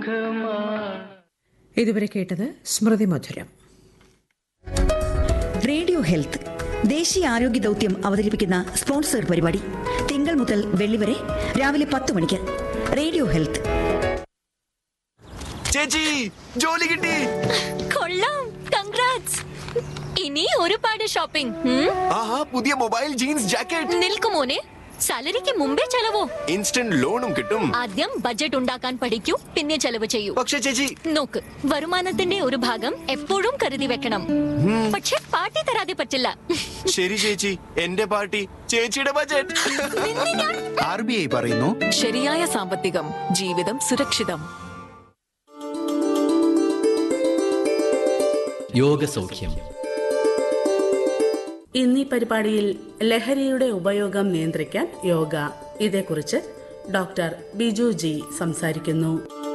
ഇതുവരെ കേട്ടത് സ്മൃതി മധുരം റേഡിയോ ഹെൽത്ത് ദേശീയ ആരോഗ്യ ദൗത്യം അവതരിപ്പിക്കുന്ന സ്പോൺസർ പരിപാടി തിങ്കൾ മുതൽ വെള്ളി വരെ രാവിലെ പത്ത് മണിക്ക് റേഡിയോ ഹെൽത്ത് ചേച്ചി ജോലി കിട്ടി കൊള്ളാം കൺഗ്രാറ്റ്സ് ഇനി ഒരുപാട് ഷോപ്പിംഗ് ഉം? ആഹാ പുതിയ മൊബൈൽ ജീൻസ് ജാക്കറ്റ് നിൽക്കുമോനെ സാലറിക്ക് മുമ്പേ ചെലവോ ഇൻസ്റ്റന്റ് ലോണും കിട്ടും ആദ്യം ബഡ്ജറ്റ് ഉണ്ടാക്കാൻ പഠിക്കൂ പിന്നെ ചെലവ് ചെയ്യൂ പക്ഷെ ചേച്ചി നോക്ക് വരുമാനത്തിന്റെ ഒരു ഭാഗം എപ്പോഴും കരുതി വെക്കണം പക്ഷെ പാർട്ടി തരാതെ പറ്റില്ല ശരി ചേച്ചി എന്റെ പാർട്ടി ചേച്ചിയുടെ ബജറ്റ് ആർ ബി ഐ പറയുന്നു ശരിയായ സാമ്പത്തികം ജീവിതം സുരക്ഷിതം യോഗസൗഖ്യം ഇന്നീ പരിപാടിയിൽ ലഹരിയുടെ ഉപയോഗം നിയന്ത്രിക്കാൻ യോഗ ഇതേക്കുറിച്ച് ഡോക്ടർ ബിജു ജി സംസാരിക്കുന്നു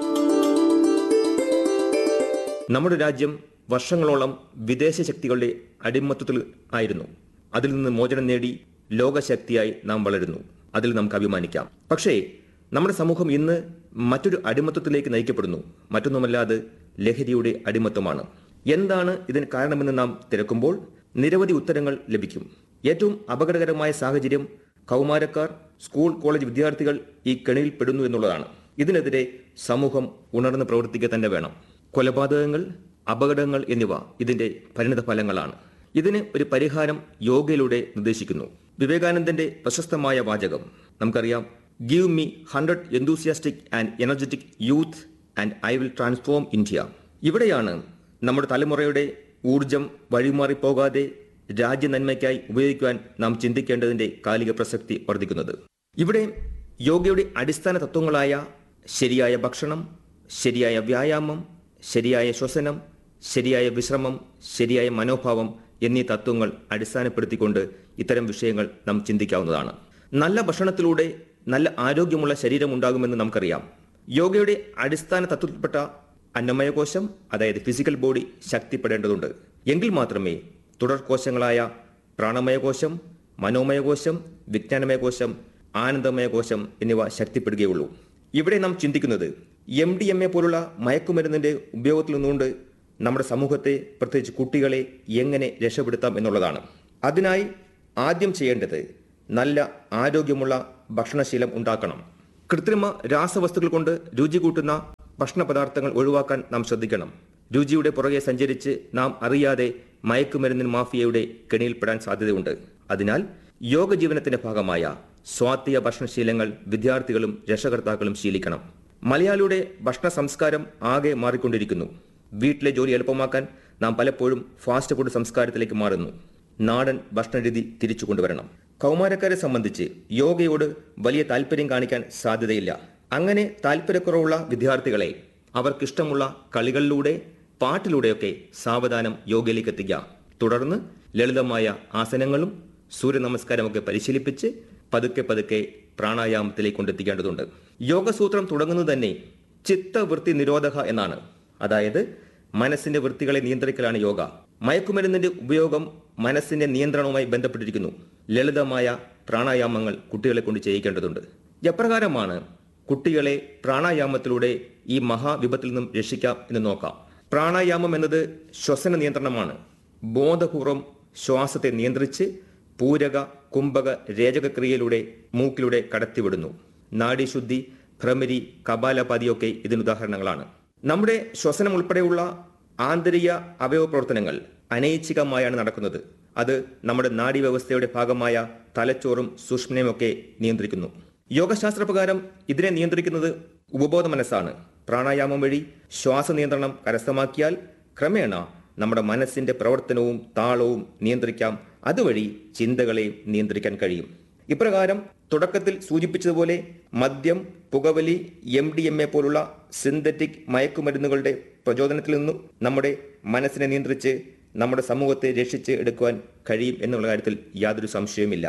നമ്മുടെ രാജ്യം വർഷങ്ങളോളം വിദേശ ശക്തികളുടെ അടിമത്തത്തിൽ ആയിരുന്നു അതിൽ നിന്ന് മോചനം നേടി ലോകശക്തിയായി നാം വളരുന്നു അതിൽ നമുക്ക് അഭിമാനിക്കാം പക്ഷേ നമ്മുടെ സമൂഹം ഇന്ന് മറ്റൊരു അടിമത്തത്തിലേക്ക് നയിക്കപ്പെടുന്നു മറ്റൊന്നുമല്ലാതെ ലഹരിയുടെ അടിമത്തമാണ് എന്താണ് ഇതിന് കാരണമെന്ന് നാം തിരക്കുമ്പോൾ നിരവധി ഉത്തരങ്ങൾ ലഭിക്കും ഏറ്റവും അപകടകരമായ സാഹചര്യം കൗമാരക്കാർ സ്കൂൾ കോളേജ് വിദ്യാർത്ഥികൾ ഈ കെണിയിൽ പെടുന്നു എന്നുള്ളതാണ് ഇതിനെതിരെ സമൂഹം ഉണർന്ന് പ്രവർത്തിക്കുക തന്നെ വേണം കൊലപാതകങ്ങൾ അപകടങ്ങൾ എന്നിവ ഇതിന്റെ പരിണിത ഫലങ്ങളാണ് ഇതിന് ഒരു പരിഹാരം യോഗയിലൂടെ നിർദ്ദേശിക്കുന്നു വിവേകാനന്ദന്റെ പ്രശസ്തമായ വാചകം നമുക്കറിയാം give me hundred enthusiastic and energetic youth and I will transform India ഇവിടെയാണ് നമ്മുടെ തലമുറയുടെ ഊർജം വഴിമാറിപ്പോകാതെ രാജ്യ നന്മയ്ക്കായി ഉപയോഗിക്കുവാൻ നാം ചിന്തിക്കേണ്ടതിന്റെ കാലിക പ്രസക്തി വർദ്ധിക്കുന്നത് ഇവിടെ യോഗയുടെ അടിസ്ഥാന തത്വങ്ങളായ ശരിയായ ഭക്ഷണം ശരിയായ വ്യായാമം ശരിയായ ശ്വസനം ശരിയായ വിശ്രമം ശരിയായ മനോഭാവം എന്നീ തത്വങ്ങൾ അടിസ്ഥാനപ്പെടുത്തിക്കൊണ്ട് ഇത്തരം വിഷയങ്ങൾ നാം ചിന്തിക്കാവുന്നതാണ് നല്ല ഭക്ഷണത്തിലൂടെ നല്ല ആരോഗ്യമുള്ള ശരീരം ഉണ്ടാകുമെന്ന് നമുക്കറിയാം യോഗയുടെ അടിസ്ഥാന തത്വത്തിൽപ്പെട്ട അന്നമയകോശം അതായത് ഫിസിക്കൽ ബോഡി ശക്തിപ്പെടേണ്ടതുണ്ട് എങ്കിൽ മാത്രമേ തുടർകോശങ്ങളായ പ്രാണമയകോശം മനോമയകോശം വിജ്ഞാനമയകോശം ആനന്ദമയകോശം എന്നിവ ശക്തിപ്പെടുകയുള്ളൂ ഇവിടെ നാം ചിന്തിക്കുന്നത് എം ഡി എം എ പോലുള്ള മയക്കുമരുന്നിന്റെ ഉപയോഗത്തിൽ നിന്നുകൊണ്ട് നമ്മുടെ സമൂഹത്തെ പ്രത്യേകിച്ച് കുട്ടികളെ എങ്ങനെ രക്ഷപ്പെടുത്താം എന്നുള്ളതാണ് അതിനായി ആദ്യം ചെയ്യേണ്ടത് നല്ല ആരോഗ്യമുള്ള ഭക്ഷണശീലം ഉണ്ടാക്കണം കൃത്രിമ രാസവസ്തുക്കൾ കൊണ്ട് രുചി കൂട്ടുന്ന ഭക്ഷണ പദാർത്ഥങ്ങൾ ഒഴിവാക്കാൻ നാം ശ്രദ്ധിക്കണം രുചിയുടെ പുറകെ സഞ്ചരിച്ച് നാം അറിയാതെ മയക്കുമരുന്നിൻ മാഫിയയുടെ കെണിയിൽപ്പെടാൻ സാധ്യതയുണ്ട് അതിനാൽ യോഗ ജീവനത്തിന്റെ ഭാഗമായ സ്വാത്വിക ഭക്ഷണശീലങ്ങൾ വിദ്യാർത്ഥികളും രക്ഷകർത്താക്കളും ശീലിക്കണം മലയാളിയുടെ ഭക്ഷണ സംസ്കാരം ആകെ മാറിക്കൊണ്ടിരിക്കുന്നു വീട്ടിലെ ജോലി എളുപ്പമാക്കാൻ നാം പലപ്പോഴും ഫാസ്റ്റ് ഫുഡ് സംസ്കാരത്തിലേക്ക് മാറുന്നു നാടൻ ഭക്ഷണരീതി തിരിച്ചു കൊണ്ടുവരണം കൗമാരക്കാരെ സംബന്ധിച്ച് യോഗയോട് വലിയ താല്പര്യം കാണിക്കാൻ സാധ്യതയില്ല അങ്ങനെ താല്പര്യക്കുറവുള്ള വിദ്യാർത്ഥികളെ അവർക്കിഷ്ടമുള്ള കളികളിലൂടെ പാട്ടിലൂടെയൊക്കെ സാവധാനം യോഗയിലേക്ക് എത്തിക്കാം തുടർന്ന് ലളിതമായ ആസനങ്ങളും സൂര്യനമസ്കാരമൊക്കെ പരിശീലിപ്പിച്ച് പതുക്കെ പതുക്കെ പ്രാണായാമത്തിലേക്ക് കൊണ്ടെത്തിക്കേണ്ടതുണ്ട് യോഗസൂത്രം തുടങ്ങുന്നത് തന്നെ ചിത്തവൃത്തി നിരോധക എന്നാണ് അതായത് മനസ്സിന്റെ വൃത്തികളെ നിയന്ത്രിക്കലാണ് യോഗ മയക്കുമരുന്നിന്റെ ഉപയോഗം മനസ്സിന്റെ നിയന്ത്രണവുമായി ബന്ധപ്പെട്ടിരിക്കുന്നു ലളിതമായ പ്രാണായാമങ്ങൾ കുട്ടികളെ കൊണ്ട് ചെയ്യിക്കേണ്ടതുണ്ട് എപ്രകാരമാണ് കുട്ടികളെ പ്രാണായാമത്തിലൂടെ ഈ മഹാവിപത്തിൽ നിന്നും രക്ഷിക്കാം എന്ന് നോക്കാം പ്രാണായാമം എന്നത് ശ്വസന നിയന്ത്രണമാണ് ബോധപൂർവം ശ്വാസത്തെ നിയന്ത്രിച്ച് പൂരക കുംഭക രേചക ക്രിയയിലൂടെ മൂക്കിലൂടെ കടത്തിവിടുന്നു നാഡീശുദ്ധി ഭ്രമരി കപാലപാതിയൊക്കെ ഇതിന് ഉദാഹരണങ്ങളാണ് നമ്മുടെ ശ്വസനം ഉൾപ്പെടെയുള്ള ആന്തരിക അവയവ പ്രവർത്തനങ്ങൾ അനൈച്ഛികമായാണ് നടക്കുന്നത് അത് നമ്മുടെ നാഡീവ്യവസ്ഥയുടെ ഭാഗമായ തലച്ചോറും സൂക്ഷ്മനെയുമൊക്കെ നിയന്ത്രിക്കുന്നു യോഗശാസ്ത്രപ്രകാരം ഇതിനെ നിയന്ത്രിക്കുന്നത് ഉപബോധ മനസ്സാണ് പ്രാണായാമം വഴി ശ്വാസ നിയന്ത്രണം കരസ്ഥമാക്കിയാൽ ക്രമേണ നമ്മുടെ മനസ്സിന്റെ പ്രവർത്തനവും താളവും നിയന്ത്രിക്കാം അതുവഴി ചിന്തകളെ നിയന്ത്രിക്കാൻ കഴിയും ഇപ്രകാരം തുടക്കത്തിൽ സൂചിപ്പിച്ചതുപോലെ മദ്യം പുകവലി എം ഡി എം എ പോലുള്ള സിന്തറ്റിക് മയക്കുമരുന്നുകളുടെ പ്രചോദനത്തിൽ നിന്നും നമ്മുടെ മനസ്സിനെ നിയന്ത്രിച്ച് നമ്മുടെ സമൂഹത്തെ രക്ഷിച്ച് എടുക്കുവാൻ കഴിയും എന്നുള്ള കാര്യത്തിൽ യാതൊരു സംശയവുമില്ല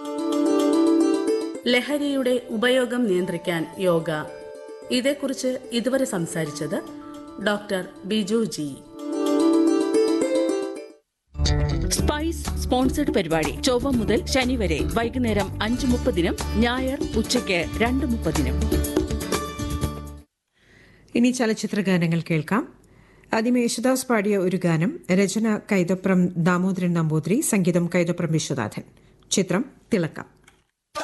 ലഹരിയുടെ ഉപയോഗം നിയന്ത്രിക്കാൻ യോഗ ഇതേക്കുറിച്ച് ഇതുവരെ സംസാരിച്ചത് doctor Biju ji spice sponsored പരിപാടി ചൊവ്വ മുതൽ ശനി വരെ വൈകുന്നേരം അഞ്ച് മുപ്പതിനും ഞായർ ഉച്ചയ്ക്ക് രണ്ട് മുപ്പതിനും ഇനി ചലച്ചിത്ര ഗാനങ്ങൾ കേൾക്കാം ആദ്യം യേശുദാസ് പാടിയ ഒരു ഗാനം രചന കൈതപ്രം ദാമോദരൻ നമ്പൂതിരി സംഗീതം കൈതപ്രം വിശ്വനാഥൻ ചിത്രം തിളക്കം